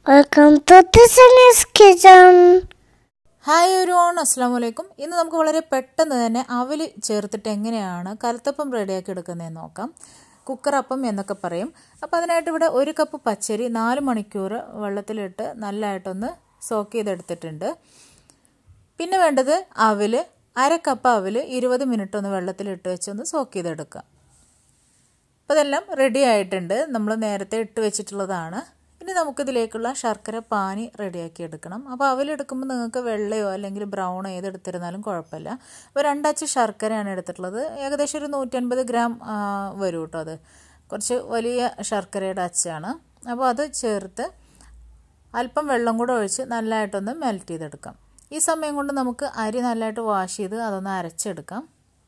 Welcome to Tiffany's Kitchen. Hi ഒരു ഓൺ അസ്സാം വലൈക്കും ഇന്ന് നമുക്ക് വളരെ പെട്ടെന്ന് തന്നെ അവല് ചേർത്തിട്ട് എങ്ങനെയാണ് കലത്തപ്പം റെഡിയാക്കി എടുക്കുന്നതെന്ന് നോക്കാം കുക്കറപ്പം എന്നൊക്കെ പറയും അപ്പോൾ അതിനായിട്ട് ഇവിടെ ഒരു കപ്പ് പച്ചരി നാല് മണിക്കൂർ വെള്ളത്തിലിട്ട് നല്ലതായിട്ടൊന്ന് സോക്ക് ചെയ്തെടുത്തിട്ടുണ്ട് പിന്നെ വേണ്ടത് അവല് അര കപ്പ് അവല് ഇരുപത് മിനിറ്റ് ഒന്ന് വെള്ളത്തിലിട്ട് വെച്ചൊന്ന് സോക്ക് ചെയ്തെടുക്കുക അപ്പോൾ ഇതെല്ലാം റെഡി ആയിട്ടുണ്ട് നമ്മൾ നേരത്തെ ഇട്ട് വെച്ചിട്ടുള്ളതാണ് ഇനി നമുക്കിതിലേക്കുള്ള ശർക്കര പാനി റെഡിയാക്കി എടുക്കണം അപ്പോൾ അവലെടുക്കുമ്പോൾ നിങ്ങൾക്ക് വെള്ളയോ അല്ലെങ്കിൽ ബ്രൗണോ ഏതെടുത്തിരുന്നാലും കുഴപ്പമില്ല അപ്പോൾ രണ്ടാച്ച് ശർക്കരയാണ് എടുത്തിട്ടുള്ളത് ഏകദേശം ഒരു നൂറ്റൻപത് ഗ്രാം വരും കേട്ടോ അത് കുറച്ച് വലിയ ശർക്കരയുടെ അച്ചാണ് അപ്പോൾ അത് ചേർത്ത് അല്പം വെള്ളം കൂടെ ഒഴിച്ച് നല്ലതായിട്ടൊന്ന് മെൽറ്റ് ചെയ്തെടുക്കാം ഈ സമയം കൊണ്ട് നമുക്ക് അരി നല്ലതായിട്ട് വാഷ് ചെയ്ത് അതൊന്ന് അരച്ചെടുക്കാം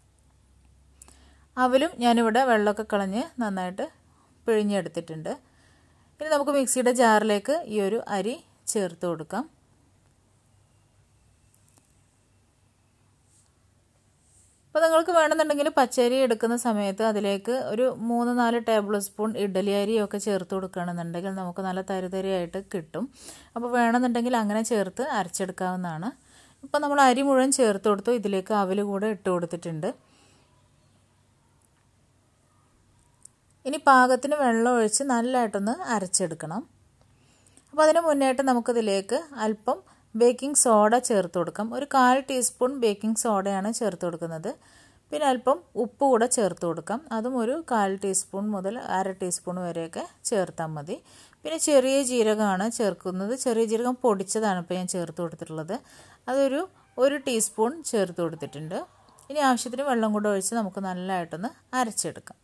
അവലും ഞാനിവിടെ വെള്ളമൊക്കെ കളഞ്ഞ് നന്നായിട്ട് പിഴിഞ്ഞെടുത്തിട്ടുണ്ട് ഇനി നമുക്ക് മിക്സിയുടെ ജാറിലേക്ക് ഈ ഒരു അരി ചേർത്ത് കൊടുക്കാം അപ്പോൾ നിങ്ങൾക്ക് വേണമെന്നുണ്ടെങ്കിൽ പച്ചരി എടുക്കുന്ന സമയത്ത് അതിലേക്ക് ഒരു മൂന്ന് നാല് ടേബിൾ സ്പൂൺ ഇഡലി അരിയൊക്കെ ചേർത്ത് കൊടുക്കുകയാണെന്നുണ്ടെങ്കിൽ നമുക്ക് നല്ല തരിതരിയായിട്ട് കിട്ടും അപ്പോൾ വേണമെന്നുണ്ടെങ്കിൽ അങ്ങനെ ചേർത്ത് അരച്ചെടുക്കാവുന്നതാണ് ഇപ്പോൾ നമ്മൾ അരി മുഴുവൻ ചേർത്ത് കൊടുത്തു ഇതിലേക്ക് അവൽ കൂടെ ഇട്ട് കൊടുത്തിട്ടുണ്ട് ഇനി പാകത്തിന് വെള്ളം ഒഴിച്ച് നല്ലതായിട്ടൊന്ന് അരച്ചെടുക്കണം അപ്പോൾ അതിന് മുന്നായിട്ട് നമുക്കിതിലേക്ക് അല്പം ബേക്കിംഗ് സോഡ ചേർത്ത് കൊടുക്കാം ഒരു കാൽ ടീസ്പൂൺ ബേക്കിംഗ് സോഡയാണ് ചേർത്ത് കൊടുക്കുന്നത് പിന്നെ അല്പം ഉപ്പ് കൂടെ ചേർത്ത് കൊടുക്കാം അതും ഒരു കാൽ ടീസ്പൂൺ മുതൽ അര ടീസ്പൂൺ വരെയൊക്കെ ചേർത്താൽ മതി പിന്നെ ചെറിയ ജീരകമാണ് ചേർക്കുന്നത് ചെറിയ ജീരകം പൊടിച്ചതാണ് ഇപ്പോൾ ഞാൻ ചേർത്ത് കൊടുത്തിട്ടുള്ളത് അതൊരു ഒരു ടീസ്പൂൺ ചേർത്ത് കൊടുത്തിട്ടുണ്ട് ഇനി ആവശ്യത്തിന് വെള്ളം കൂടെ ഒഴിച്ച് നമുക്ക് നല്ലതായിട്ടൊന്ന് അരച്ചെടുക്കാം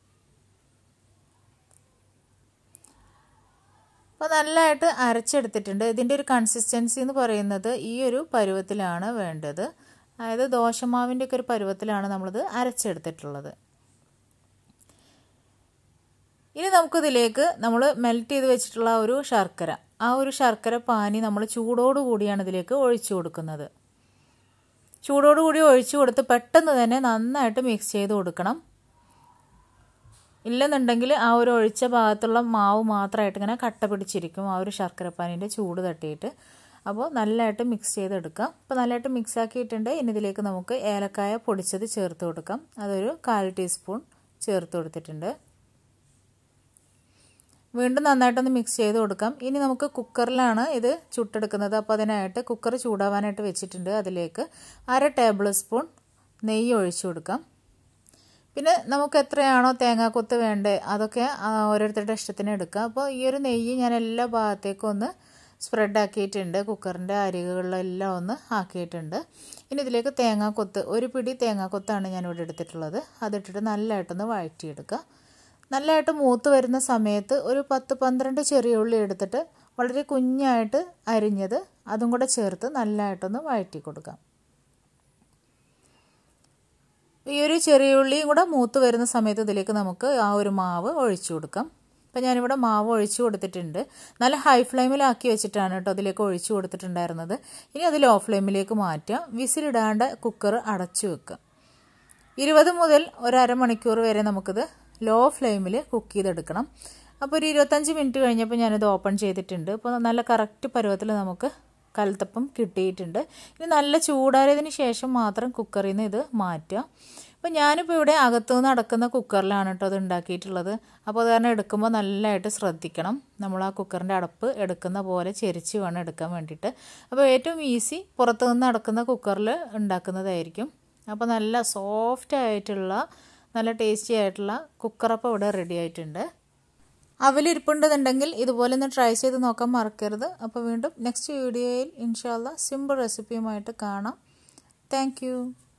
അപ്പോൾ നല്ലതായിട്ട് അരച്ചെടുത്തിട്ടുണ്ട് ഇതിൻ്റെ ഒരു കൺസിസ്റ്റൻസി എന്ന് പറയുന്നത് ഈ ഒരു പരുവത്തിലാണ് വേണ്ടത് അതായത് ദോശമാവിൻ്റെ ഒക്കെ ഒരു പരുവത്തിലാണ് നമ്മളിത് അരച്ചെടുത്തിട്ടുള്ളത് ഇനി നമുക്കിതിലേക്ക് നമ്മൾ മെൽറ്റ് ചെയ്ത് വെച്ചിട്ടുള്ള ഒരു ശർക്കര ആ ഒരു ശർക്കര പാനി നമ്മൾ ചൂടോടുകൂടിയാണ് ഇതിലേക്ക് ഒഴിച്ചു കൊടുക്കുന്നത് ചൂടോടുകൂടി ഒഴിച്ചു കൊടുത്ത് പെട്ടെന്ന് തന്നെ നന്നായിട്ട് മിക്സ് ചെയ്ത് കൊടുക്കണം ഇല്ലെന്നുണ്ടെങ്കിൽ ആ ഒരു ഒഴിച്ച ഭാഗത്തുള്ള മാവ് മാത്രമായിട്ട് ഇങ്ങനെ കട്ട പിടിച്ചിരിക്കും ആ ഒരു ശർക്കരപ്പാനിൻ്റെ ചൂട് തട്ടിയിട്ട് അപ്പോൾ നല്ലതായിട്ട് മിക്സ് ചെയ്തെടുക്കാം അപ്പോൾ നല്ലതായിട്ട് മിക്സ് ആക്കിയിട്ടുണ്ട് ഇനി ഇതിലേക്ക് നമുക്ക് ഏലക്കായ പൊടിച്ചത് ചേർത്ത് കൊടുക്കാം അതൊരു കാൽ ടീസ്പൂൺ ചേർത്ത് കൊടുത്തിട്ടുണ്ട് വീണ്ടും നന്നായിട്ടൊന്ന് മിക്സ് ചെയ്ത് കൊടുക്കാം ഇനി നമുക്ക് കുക്കറിലാണ് ഇത് ചുട്ടെടുക്കുന്നത് അപ്പോൾ അതിനായിട്ട് കുക്കർ ചൂടാവാനായിട്ട് വെച്ചിട്ടുണ്ട് അതിലേക്ക് അര ടേബിൾ സ്പൂൺ നെയ്യ് ഒഴിച്ചു കൊടുക്കാം പിന്നെ നമുക്ക് എത്രയാണോ തേങ്ങാക്കൊത്ത് വേണ്ടത് അതൊക്കെ ഓരോരുത്തരുടെ ഇഷ്ടത്തിന് എടുക്കാം അപ്പോൾ ഈ ഒരു നെയ്യ് ഞാൻ എല്ലാ ഭാഗത്തേക്കും ഒന്ന് സ്പ്രെഡ് ആക്കിയിട്ടുണ്ട് കുക്കറിൻ്റെ അരികുകളിലെല്ലാം ഒന്ന് ആക്കിയിട്ടുണ്ട് ഇനി ഇതിലേക്ക് തേങ്ങാക്കൊത്ത് ഒരു പിടി തേങ്ങാക്കൊത്താണ് ഞാനിവിടെ എടുത്തിട്ടുള്ളത് അതിട്ടിട്ട് നല്ലതായിട്ടൊന്ന് വഴറ്റിയെടുക്കുക നല്ലതായിട്ട് മൂത്ത് വരുന്ന സമയത്ത് ഒരു പത്ത് പന്ത്രണ്ട് ചെറിയ ഉള്ളി എടുത്തിട്ട് വളരെ കുഞ്ഞായിട്ട് അരിഞ്ഞത് അതും കൂടെ ചേർത്ത് നല്ലതായിട്ടൊന്ന് വഴറ്റി കൊടുക്കാം ഈ ഒരു ചെറിയ ഉള്ളിയും കൂടെ മൂത്ത് വരുന്ന സമയത്ത് ഇതിലേക്ക് നമുക്ക് ആ ഒരു മാവ് ഒഴിച്ചു കൊടുക്കാം അപ്പം ഞാനിവിടെ മാവ് ഒഴിച്ചു കൊടുത്തിട്ടുണ്ട് നല്ല ഹൈ ഫ്ലെയിമിലാക്കി വെച്ചിട്ടാണ് കേട്ടോ അതിലേക്ക് ഒഴിച്ചു കൊടുത്തിട്ടുണ്ടായിരുന്നത് ഇനി അത് ലോ ഫ്ലെയിമിലേക്ക് മാറ്റാം വിസിലിടാണ്ട് കുക്കർ അടച്ചു വെക്കുക ഇരുപത് മുതൽ ഒരു അരമണിക്കൂർ വരെ നമുക്കിത് ലോ ഫ്ലെയിമിൽ കുക്ക് ചെയ്തെടുക്കണം അപ്പോൾ ഒരു ഇരുപത്തഞ്ച് മിനിറ്റ് കഴിഞ്ഞപ്പോൾ ഞാനിത് ഓപ്പൺ ചെയ്തിട്ടുണ്ട് അപ്പോൾ നല്ല കറക്റ്റ് പരുവത്തിൽ നമുക്ക് കലത്തപ്പം കിട്ടിയിട്ടുണ്ട് ഇനി നല്ല ചൂടാറിയതിന് ശേഷം മാത്രം കുക്കറിൽ നിന്ന് ഇത് മാറ്റുക അപ്പോൾ ഞാനിപ്പോൾ ഇവിടെ അകത്തുനിന്ന് അടക്കുന്ന കുക്കറിലാണ് കേട്ടോ അത് ഉണ്ടാക്കിയിട്ടുള്ളത് അപ്പോൾ അത് കാരണം എടുക്കുമ്പോൾ നല്ലതായിട്ട് ശ്രദ്ധിക്കണം നമ്മൾ ആ കുക്കറിൻ്റെ അടപ്പ് എടുക്കുന്ന പോലെ ചെരിച്ച് വേണം എടുക്കാൻ വേണ്ടിയിട്ട് അപ്പോൾ ഏറ്റവും ഈസി പുറത്തുനിന്ന് അടക്കുന്ന കുക്കറിൽ ഉണ്ടാക്കുന്നതായിരിക്കും അപ്പോൾ നല്ല സോഫ്റ്റ് ആയിട്ടുള്ള നല്ല ടേസ്റ്റി ആയിട്ടുള്ള കുക്കറപ്പം ഇവിടെ റെഡി ആയിട്ടുണ്ട് അവലിരിപ്പുണ്ടെന്നുണ്ടെങ്കിൽ ഇതുപോലെ ഒന്ന് ട്രൈ ചെയ്ത് നോക്കാൻ മറക്കരുത് അപ്പോൾ വീണ്ടും നെക്സ്റ്റ് വീഡിയോയിൽ ഇൻഷാല്ല സിമ്പിൾ റെസിപ്പിയുമായിട്ട് കാണാം താങ്ക്